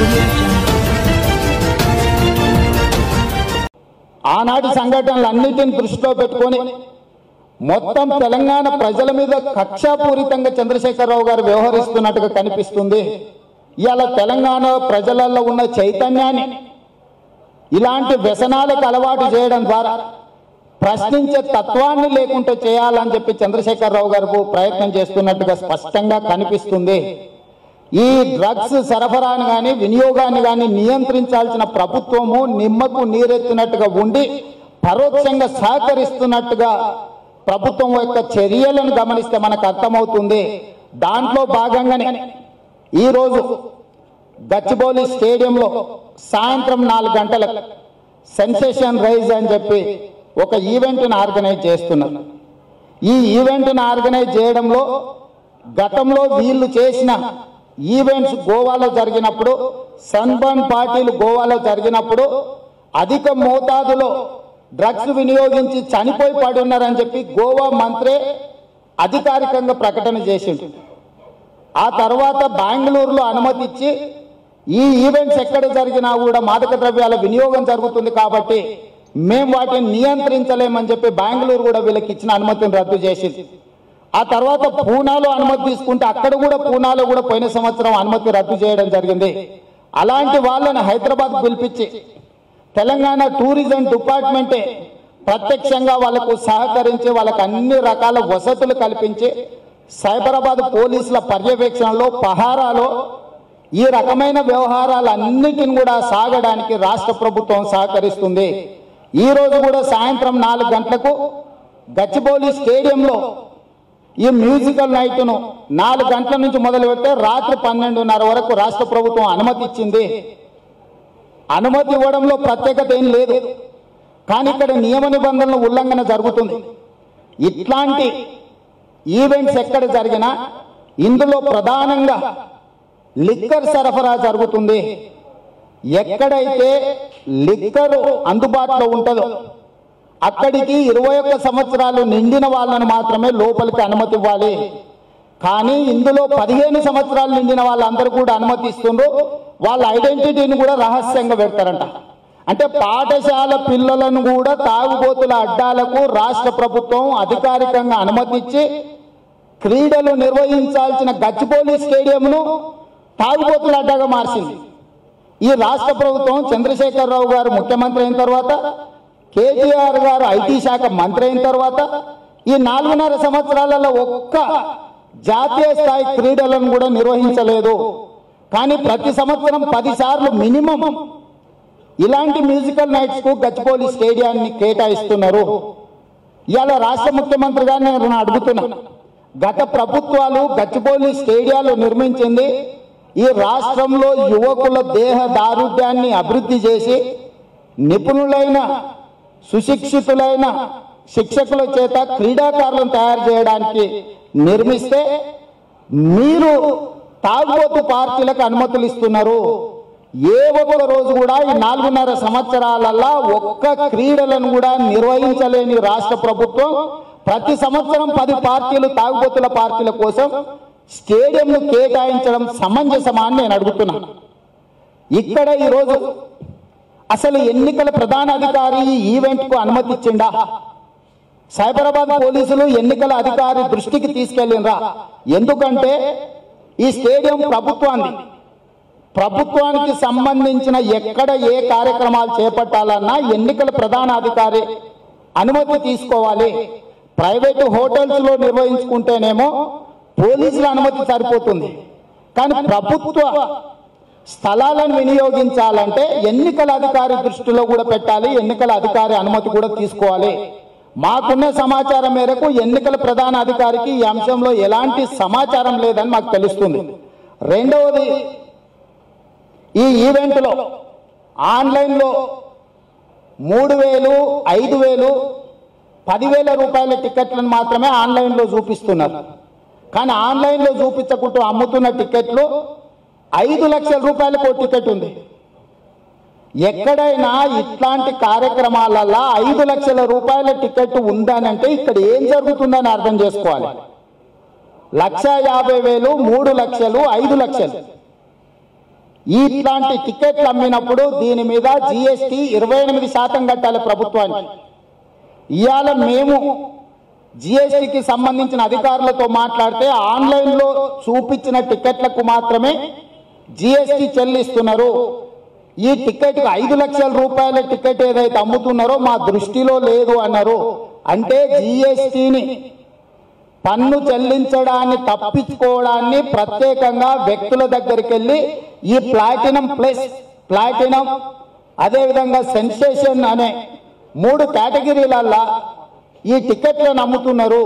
audio jungle. ఆనాటి సంఘటనలు అన్నిటిని దృష్టిలో పెట్టుకొని మొత్తం తెలంగాణ ప్రజల మీద కక్షాపూరితంగా చంద్రశేఖరరావు గారు వ్యవహరిస్తున్నట్టుగా కనిపిస్తుంది ఇవాళ తెలంగాణ ప్రజలలో ఉన్న చైతన్యాన్ని ఇలాంటి వ్యసనాలకు అలవాటు చేయడం ద్వారా ప్రశ్నించే తత్వాన్ని లేకుండా చేయాలని చెప్పి చంద్రశేఖరరావు గారు ప్రయత్నం చేస్తున్నట్టుగా స్పష్టంగా కనిపిస్తుంది ఈ డ్రగ్స్ సరఫరాను కానీ వినియోగాన్ని కానీ నియంత్రించాల్సిన ప్రభుత్వము నిమ్మకు నీరెత్తినట్టుగా ఉండి పరోక్షంగా సహకరిస్తున్నట్టుగా ప్రభుత్వం యొక్క చర్యలను గమనిస్తే మనకు అర్థమవుతుంది దాంట్లో భాగంగానే ఈరోజు గచ్చిబౌలి స్టేడియంలో సాయంత్రం నాలుగు గంటలకు సెన్సేషన్ రైజ్ అని చెప్పి ఒక ఈవెంట్ని ఆర్గనైజ్ చేస్తున్నారు ఈ ఈవెంట్ని ఆర్గనైజ్ చేయడంలో గతంలో వీళ్ళు చేసిన ఈవెంట్స్ గోవాలో జరిగినప్పుడు సన్బర్న్ పార్టీలు గోవాలో జరిగినప్పుడు అధిక మోతాదులో డ్రగ్స్ వినియోగించి చనిపోయి పడి ఉన్నారని చెప్పి గోవా మంత్రే అధికారికంగా ప్రకటన చేసిండు ఆ తర్వాత బెంగళూరులో అనుమతి ఇచ్చి ఈ ఈవెంట్స్ ఎక్కడ జరిగినా కూడా మాదక ద్రవ్యాల వినియోగం జరుగుతుంది కాబట్టి మేము వాటిని నియంత్రించలేమని చెప్పి బెంగళూరు కూడా వీళ్ళకి ఇచ్చిన అనుమతిని రద్దు చేసింది ఆ తర్వాత పూనాలో అనుమతి తీసుకుంటే అక్కడ కూడా పూనాలో కూడా పోయిన సంవత్సరం అనుమతి రద్దు చేయడం జరిగింది అలాంటి వాళ్ళని హైదరాబాద్ పిలిపించి తెలంగాణ టూరిజం డిపార్ట్మెంటే ప్రత్యక్షంగా వాళ్ళకు సహకరించి వాళ్ళకు అన్ని రకాల వసతులు కల్పించి సైబరాబాద్ పోలీసుల పర్యవేక్షణలో పహారాలో ఈ రకమైన వ్యవహారాలన్నిటిని కూడా సాగడానికి రాష్ట్ర ప్రభుత్వం సహకరిస్తుంది ఈ రోజు కూడా సాయంత్రం నాలుగు గంటలకు గచ్చిబౌలి స్టేడియంలో ఈ మ్యూజికల్ నైట్ను నాలుగు గంటల నుంచి మొదలు పెడితే రాత్రి పన్నెండున్నర వరకు రాష్ట్ర ప్రభుత్వం అనుమతి ఇచ్చింది అనుమతి ఇవ్వడంలో ప్రత్యేకత ఏం లేదు కానీ ఇక్కడ నియమ నిబంధనల ఉల్లంఘన జరుగుతుంది ఇట్లాంటి ఈవెంట్స్ ఎక్కడ జరిగినా ఇందులో ప్రధానంగా లిక్కర్ సరఫరా జరుగుతుంది ఎక్కడైతే లిక్కర్ అందుబాటులో ఉంటుందో అక్కడికి ఇరవై ఒక్క సంవత్సరాలు నిండిన వాళ్ళని మాత్రమే లోపలికి అనుమతి ఇవ్వాలి కానీ ఇందులో పదిహేను సంవత్సరాలు నిండిన వాళ్ళందరూ కూడా అనుమతి ఇస్తుండ్రు వాళ్ళ ఐడెంటిటీని కూడా రహస్యంగా పెడతారంట అంటే పాఠశాల పిల్లలను కూడా తాగుబోతుల అడ్డాలకు రాష్ట్ర ప్రభుత్వం అధికారికంగా అనుమతి ఇచ్చి క్రీడలు నిర్వహించాల్సిన గచ్చిబౌలి స్టేడియంను తాగుబోతుల అడ్డాగా మార్చింది ఈ రాష్ట్ర ప్రభుత్వం చంద్రశేఖరరావు గారు ముఖ్యమంత్రి అయిన తర్వాత కేటీఆర్ గారు ఐటీ శాఖ మంత్రి అయిన తర్వాత ఈ నాలుగున్నర సంవత్సరాలలో ఒక్క జాతీయ స్థాయి క్రీడలను కూడా నిర్వహించలేదు కానీ ప్రతి సంవత్సరం పది సార్లు మినిమం ఇలాంటి మ్యూజికల్ నైట్స్ కు గచ్చిబౌలి స్టేడియాన్ని కేటాయిస్తున్నారు ఇవాళ రాష్ట్ర ముఖ్యమంత్రి గారిని నేను అడుగుతున్నా గత ప్రభుత్వాలు గచ్చిబౌలి స్టేడియాలు నిర్మించింది ఈ రాష్ట్రంలో యువకుల దేహ దారుఢ్యాన్ని అభివృద్ధి చేసి నిపుణులైన సుశిక్షితులైన శిక్షకుల చేత క్రీడాకారులను తయారు చేయడానికి నిర్మిస్తే మీరు తాగుబోతు పార్టీలకు అనుమతులు ఇస్తున్నారు ఏ ఒక్క రోజు కూడా ఈ నాలుగున్నర సంవత్సరాలల్లా ఒక్క క్రీడలను కూడా నిర్వహించలేని రాష్ట్ర ప్రభుత్వం ప్రతి సంవత్సరం పది పార్టీలు తాగుబోతుల పార్టీల కోసం స్టేడియంను కేటాయించడం సమంజసమా అని నేను అడుగుతున్నాను ఇక్కడ ఈరోజు అసలు ఎన్నికల ప్రధాన అధికారి ఈ ఈవెంట్కు అనుమతి ఇచ్చిండా సైబరాబాద్ పోలీసులు ఎన్నికల అధికారి దృష్టికి తీసుకెళ్ళినరా ఎందుకంటే ఈ స్టేడియం ప్రభుత్వాన్ని ప్రభుత్వానికి సంబంధించిన ఎక్కడ ఏ కార్యక్రమాలు చేపట్టాలన్నా ఎన్నికల ప్రధాన అధికారి అనుమతి తీసుకోవాలి ప్రైవేటు హోటల్స్ లో నిర్వహించుకుంటేనేమో పోలీసుల అనుమతి సరిపోతుంది కానీ ప్రభుత్వ స్థలాలను వినియోగించాలంటే ఎన్నికల అధికారి దృష్టిలో కూడా పెట్టాలి ఎన్నికల అధికారి అనుమతి కూడా తీసుకోవాలి మాకున్న సమాచారం మేరకు ఎన్నికల ప్రధాన అధికారికి ఈ అంశంలో ఎలాంటి సమాచారం లేదని మాకు తెలుస్తుంది రెండవది ఈ ఈవెంట్లో ఆన్లైన్లో మూడు వేలు ఐదు వేలు పదివేల రూపాయల టికెట్లను మాత్రమే ఆన్లైన్లో చూపిస్తున్నారు కానీ ఆన్లైన్లో చూపించకుంటూ అమ్ముతున్న టికెట్లు ఐదు లక్షల రూపాయలకు ఒక టికెట్ ఉంది ఎక్కడైనా ఇట్లాంటి కార్యక్రమాలలో ఐదు లక్షల రూపాయల టికెట్ ఉందనంటే ఇక్కడ ఏం జరుగుతుందని అర్థం చేసుకోవాలి లక్ష యాభై వేలు మూడు లక్షలు ఐదు లక్షలు ఇట్లాంటి టికెట్లు అమ్మినప్పుడు దీని మీద జిఎస్టి ఇరవై ఎనిమిది శాతం కట్టాలి ప్రభుత్వానికి ఇవాళ మేము జిఎస్టికి సంబంధించిన అధికారులతో మాట్లాడితే ఆన్లైన్లో చూపించిన టికెట్లకు మాత్రమే జిఎస్టి చెల్లిస్తున్నారు ఈ టికెట్ ఐదు లక్షల రూపాయల టికెట్ ఏదైతే అమ్ముతున్నారో మా దృష్టిలో లేదు అన్నారు అంటే జిఎస్టిని పన్ను చెల్లించడాన్ని తప్పించుకోవడాన్ని ప్రత్యేకంగా వ్యక్తుల దగ్గరికి వెళ్ళి ఈ ప్లాటినం ప్లస్ ప్లాటినం అదేవిధంగా సెన్సేషన్ అనే మూడు కేటగిరీలల్లా ఈ టికెట్లను అమ్ముతున్నారు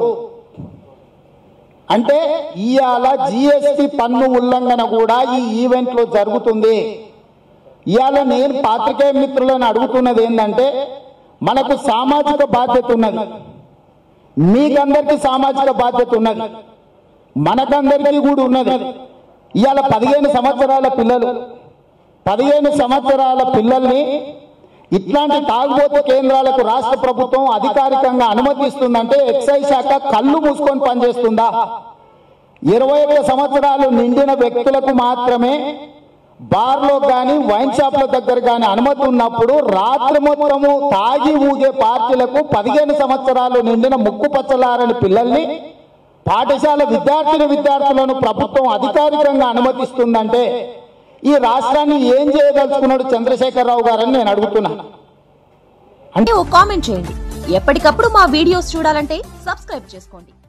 అంటే ఇవాళ జిఎస్టి పన్ను ఉల్లంఘన కూడా ఈ ఈవెంట్లో జరుగుతుంది ఇవాళ నేను పాత్రికేయ మిత్రులను అడుగుతున్నది ఏంటంటే మనకు సామాజిక బాధ్యత ఉన్నది మీకందరికీ సామాజిక బాధ్యత ఉన్నది మనకందరికీ కూడా ఉన్నది ఇవాళ పదిహేను సంవత్సరాల పిల్లలు పదిహేను సంవత్సరాల పిల్లల్ని ఇట్లాంటి తాగుబోతు కేంద్రాలకు రాష్ట్ర ప్రభుత్వం అధికారికంగా అనుమతిస్తుందంటే ఎక్సైజ్ శాఖ కళ్ళు మూసుకొని పనిచేస్తుందా ఇరవై ఒక్క సంవత్సరాలు నిండిన వ్యక్తులకు మాత్రమే బార్లో కానీ వైన్ షాప్ల దగ్గర కానీ అనుమతి ఉన్నప్పుడు రాత్రి మొత్తము తాగి ఊగే పార్టీలకు పదిహేను సంవత్సరాలు నిండిన ముక్కు పచ్చలారని పిల్లల్ని పాఠశాల విద్యార్థిని విద్యార్థులను ప్రభుత్వం అధికారికంగా అనుమతిస్తుందంటే ఈ రాష్ట్రాన్ని ఏం చేయదలుచుకున్నాడు చంద్రశేఖరరావు గారని నేను అడుగుతున్నా అంటే ఓ కామెంట్ చేయండి ఎప్పటికప్పుడు మా వీడియోస్ చూడాలంటే సబ్స్క్రైబ్ చేసుకోండి